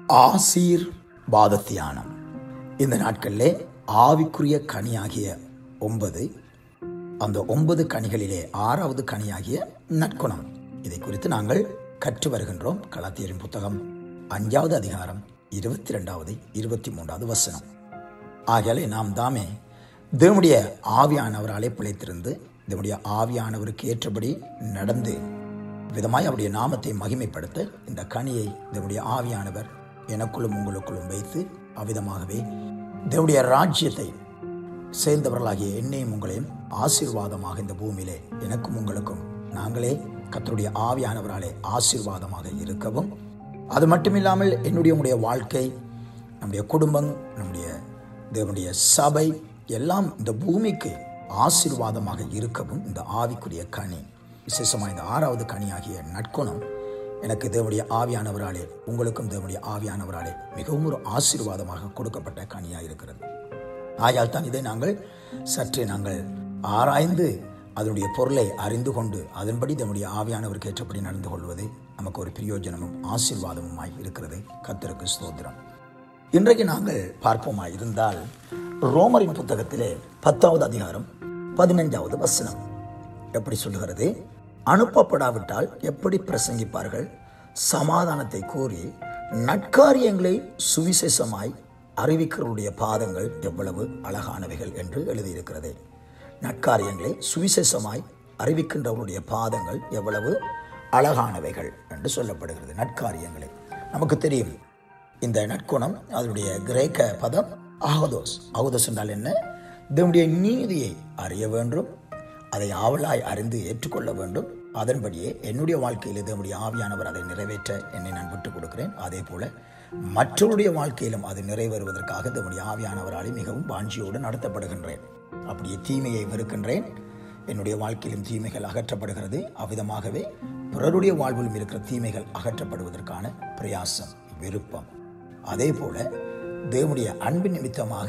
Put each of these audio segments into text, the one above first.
ஆசீர் பாதத்தியானம் இந்த நாட்களிலே ஆவிக்குரிய கனியாகிய ஒன்பது அந்த ஒன்பது கனிகளிலே ஆறாவது கனியாகிய நற்குணம் இதை குறித்து நாங்கள் கற்று வருகின்றோம் கலாத்தியரின் புத்தகம் அஞ்சாவது அதிகாரம் இருபத்தி ரெண்டாவது இருபத்தி மூன்றாவது வசனம் ஆகையாலே நாம் தாமே தேவனுடைய ஆவியானவராலே பிழைத்திருந்து தேவனுடைய ஆவியானவருக்கு ஏற்றபடி நடந்து விதமாய் அவருடைய நாமத்தை மகிமைப்படுத்த இந்த கனியை தேவனுடைய ஆவியானவர் எனக்குள்ளும் உங்களுக்குள்ளும் வைத்து அவ்விதமாகவே தேவனுடைய ராஜ்யத்தை சேர்ந்தவர்களாகிய என்னையும் உங்களையும் ஆசீர்வாதமாக இந்த பூமியிலே எனக்கும் உங்களுக்கும் நாங்களே கர்த்தருடைய ஆவியானவராலே ஆசீர்வாதமாக இருக்கவும் அது மட்டுமில்லாமல் என்னுடைய உங்களுடைய வாழ்க்கை நம்முடைய குடும்பம் நம்முடைய தேவனுடைய சபை எல்லாம் இந்த பூமிக்கு ஆசீர்வாதமாக இருக்கவும் இந்த ஆவிக்குரிய கனி விசேஷமாக இந்த ஆறாவது கனியாகிய நற்குணம் எனக்கு தேவனுடைய ஆவியானவராலே உங்களுக்கும் தேவனுடைய ஆவியானவராலே மிகவும் ஒரு ஆசீர்வாதமாக கொடுக்கப்பட்ட கனியாக இருக்கிறது ஆயால் தான் இதை நாங்கள் சற்றே நாங்கள் ஆராய்ந்து அதனுடைய பொருளை அறிந்து கொண்டு அதன்படி நம்முடைய ஆவியானவருக்கு ஏற்றபடி நடந்து கொள்வது நமக்கு ஒரு பிரயோஜனமும் ஆசீர்வாதமுமாய் இருக்கிறது கத்தருக்கு ஸ்தோத்திரம் இன்றைக்கு நாங்கள் பார்ப்போமா இருந்தால் ரோமரின் புத்தகத்திலே பத்தாவது அதிகாரம் பதினைஞ்சாவது வசனம் எப்படி சொல்லுகிறது அனுப்பப்படாவிட்டால் எப்படி பிரசங்கிப்பார்கள் சமாதானத்தை கூறி நட்காரியங்களை சுவிசேஷமாய் அறிவிக்கிறவருடைய பாதங்கள் எவ்வளவு அழகானவைகள் என்று எழுதியிருக்கிறது நட்காரியங்களை சுவிசேஷமாய் அறிவிக்கின்றவருடைய பாதங்கள் எவ்வளவு அழகானவைகள் என்று சொல்லப்படுகிறது நட்காரியங்களை நமக்கு தெரியும் இந்த நற்குணம் அதனுடைய கிரேக்க பதம் அகதோஸ் அகதோஸ் என்றால் என்ன இதனுடைய நீதியை அறிய வேண்டும் அதை ஆவலாய் அறிந்து ஏற்றுக்கொள்ள வேண்டும் அதன்படியே என்னுடைய வாழ்க்கையில் இதனுடைய ஆவியானவர் அதை நிறைவேற்ற என்னை நான் விட்டுக் கொடுக்கிறேன் அதே போல மற்றவருடைய வாழ்க்கையிலும் அது நிறைவேறுவதற்காக இதனுடைய ஆவியானவராலே மிகவும் வாஞ்சியோடு நடத்தப்படுகின்றேன் அப்படியே தீமையை வெறுக்கின்றேன் என்னுடைய வாழ்க்கையிலும் தீமைகள் அகற்றப்படுகிறது அவ்விதமாகவே பிறருடைய வாழ்விலும் இருக்கிற தீமைகள் அகற்றப்படுவதற்கான பிரயாசம் விருப்பம் அதே போல தேவனுடைய அன்பு நிமித்தமாக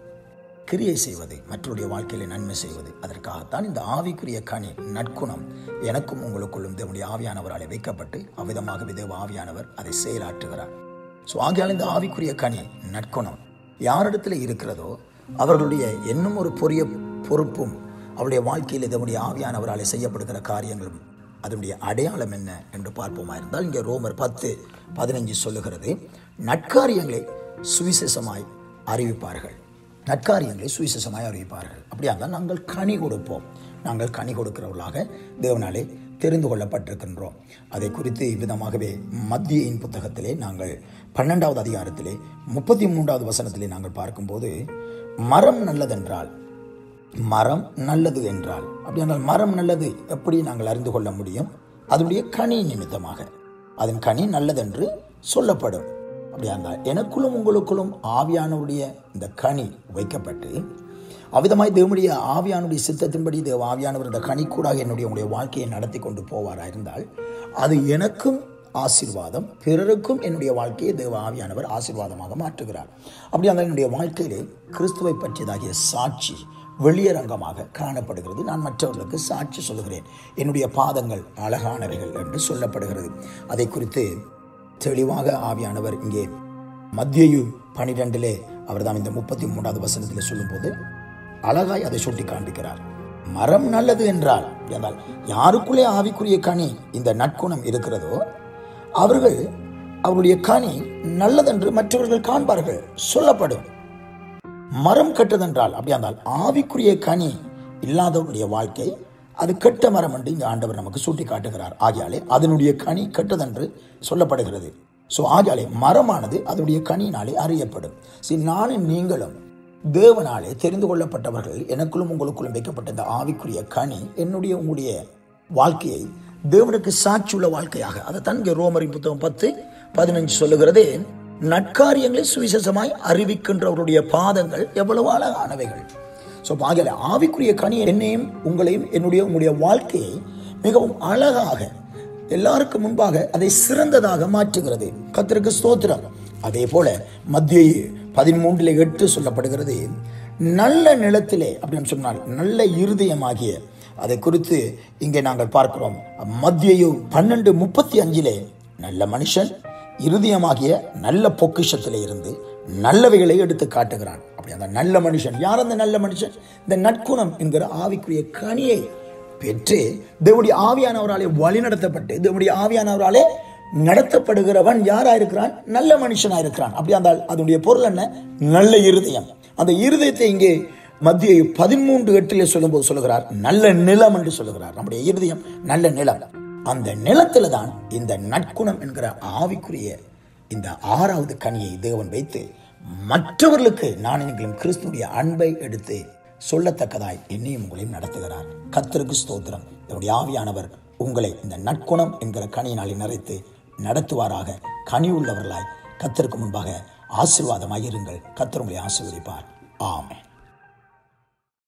கிரியை செய்வது மற்றவருடைய வாழ்க்கையில நன்மை செய்வது அதற்காகத்தான் இந்த ஆவிக்குரிய கனி நற்குணம் எனக்கும் உங்களுக்குள்ளும் தேவனுடைய ஆவியானவராலே வைக்கப்பட்டு அவ்விதமாகவே தேவ ஆவியானவர் அதை செயலாற்றுகிறார் ஸோ ஆகையால் இந்த ஆவிக்குரிய கனி நற்குணம் யாரிடத்துல இருக்கிறதோ அவர்களுடைய இன்னும் ஒரு பொரிய பொறுப்பும் அவருடைய வாழ்க்கையில் இதனுடைய ஆவியானவராலே செய்யப்படுகிற காரியங்களும் அதனுடைய அடையாளம் என்ன என்று பார்ப்போமா இருந்தால் இங்கே ரோமர் பத்து பதினஞ்சு சொல்லுகிறது நட்காரியங்களை சுவிசேஷமாய் அறிவிப்பார்கள் நற்காரியங்களை சுவிசேஷமாய் அறிவிப்பார்கள் அப்படியா இருந்தால் நாங்கள் கனி கொடுப்போம் நாங்கள் கனி கொடுக்கிறவர்களாக தேவனாலே தெரிந்து கொள்ளப்பட்டிருக்கின்றோம் அதை குறித்து இவ்விதமாகவே மத்தியின் புத்தகத்திலே நாங்கள் பன்னெண்டாவது அதிகாரத்திலே முப்பத்தி மூன்றாவது வசனத்திலே நாங்கள் பார்க்கும்போது மரம் நல்லதென்றால் மரம் நல்லது என்றால் அப்படி என்றால் மரம் நல்லது எப்படி நாங்கள் அறிந்து கொள்ள முடியும் அதனுடைய கனி நிமித்தமாக அதன் கனி நல்லதென்று சொல்லப்படும் அப்படியா இருந்தால் எனக்குள்ளும் உங்களுக்குள்ளும் ஆவியானவருடைய இந்த கனி வைக்கப்பட்டு அவ்விதமாய் தேவனுடைய ஆவியானுடைய சித்தத்தின்படி தேவ ஆவியானவர் இந்த கனி கூட என்னுடைய உங்களுடைய வாழ்க்கையை நடத்தி கொண்டு போவாரா இருந்தால் அது எனக்கும் ஆசீர்வாதம் பிறருக்கும் என்னுடைய வாழ்க்கையை தேவ ஆவியானவர் ஆசீர்வாதமாக மாற்றுகிறார் அப்படி அந்த என்னுடைய வாழ்க்கையிலே கிறிஸ்துவை பற்றியதாகிய சாட்சி வெளியரங்கமாக காணப்படுகிறது நான் மற்றவர்களுக்கு சாட்சி சொல்லுகிறேன் என்னுடைய பாதங்கள் அழகானவைகள் என்று சொல்லப்படுகிறது அதை குறித்து தெளிவாக ஆவியானவர் இங்கே மத்தியு பனிரெண்டிலே அவர் தான் இந்த முப்பத்தி மூன்றாவது வசனத்தில் சொல்லும்போது அழகாய் அதை சுட்டி காண்பிக்கிறார் மரம் நல்லது என்றால் என்றால் யாருக்குள்ளே ஆவிக்குரிய கனி இந்த நற்குணம் இருக்கிறதோ அவர்கள் அவருடைய கனி நல்லதென்று மற்றவர்கள் காண்பார்கள் சொல்லப்படும் மரம் கெட்டதென்றால் அப்படியா இருந்தால் ஆவிக்குரிய கனி இல்லாதவருடைய வாழ்க்கை அது கெட்ட மரம் என்று இங்கே ஆண்டவர் நமக்கு சுட்டி காட்டுகிறார் ஆகியாலே அதனுடைய கனி கெட்டதென்று சொல்லப்படுகிறது ஸோ ஆகியாலே மரமானது அதனுடைய கனியினாலே அறியப்படும் சரி நானும் நீங்களும் தேவனாலே தெரிந்து கொள்ளப்பட்டவர்கள் எனக்குள்ளும் உங்களுக்குள்ளும் வைக்கப்பட்ட இந்த ஆவிக்குரிய கனி என்னுடைய உங்களுடைய வாழ்க்கையை தேவனுக்கு சாட்சியுள்ள வாழ்க்கையாக அதை தான் இங்கே ரோமரின் புத்தகம் பத்து பதினஞ்சு சொல்லுகிறதே நட்காரியங்களை சுவிசேஷமாய் அறிவிக்கின்றவருடைய பாதங்கள் எவ்வளவு அழகானவைகள் ஸோ ஆகிய ஆவிக்குரிய கனி என்னையும் உங்களையும் என்னுடைய உங்களுடைய வாழ்க்கையை மிகவும் அழகாக எல்லாருக்கும் முன்பாக அதை சிறந்ததாக மாற்றுகிறது கத்திற்கு ஸ்தோத்திரம் அதே போல மத்திய பதிமூன்றில் எட்டு சொல்லப்படுகிறது நல்ல நிலத்திலே அப்படின்னு சொன்னால் நல்ல இருதயமாகிய அதை குறித்து இங்கே நாங்கள் பார்க்கிறோம் மத்தியு பன்னெண்டு முப்பத்தி அஞ்சிலே நல்ல மனுஷன் இருதயமாகிய நல்ல பொக்கிஷத்திலே இருந்து நல்லவைகளை எடுத்து காட்டுகிறான் அப்படி அந்த நல்ல மனுஷன் யார் அந்த நல்ல மனுஷன் இந்த நற்குணம் என்கிற ஆவிக்குரிய கனியை பெற்று தேவனுடைய ஆவியானவராலே வழிநடத்தப்பட்டு தேவனுடைய ஆவியானவராலே நடத்தப்படுகிறவன் யாரா இருக்கிறான் நல்ல மனுஷனா இருக்கிறான் அப்படி அந்த அதனுடைய பொருள் என்ன நல்ல இருதயம் அந்த இருதயத்தை இங்கே மத்திய பதிமூன்று எட்டிலே சொல்லும்போது சொல்லுகிறார் நல்ல நிலம் என்று சொல்லுகிறார் நம்முடைய இருதயம் நல்ல நிலம் அந்த நிலத்துல தான் இந்த நற்குணம் என்கிற ஆவிக்குரிய இந்த ஆறாவது கனியை தேவன் வைத்து மற்றவர்களுக்கு நான் எங்களும் கிறிஸ்துடைய அன்பை எடுத்து சொல்லத்தக்கதாய் என்னையும் உங்களையும் நடத்துகிறார் கத்தருக்கு ஸ்தோத்திரம் என்னுடைய ஆவியானவர் உங்களை இந்த நற்குணம் என்கிற கனியினாலே நிறைத்து நடத்துவாராக கனி உள்ளவர்களாய் கத்தருக்கு முன்பாக ஆசீர்வாதமாய் இருங்கள் கத்தர் உங்களை ஆசீர்வதிப்பார் ஆமென்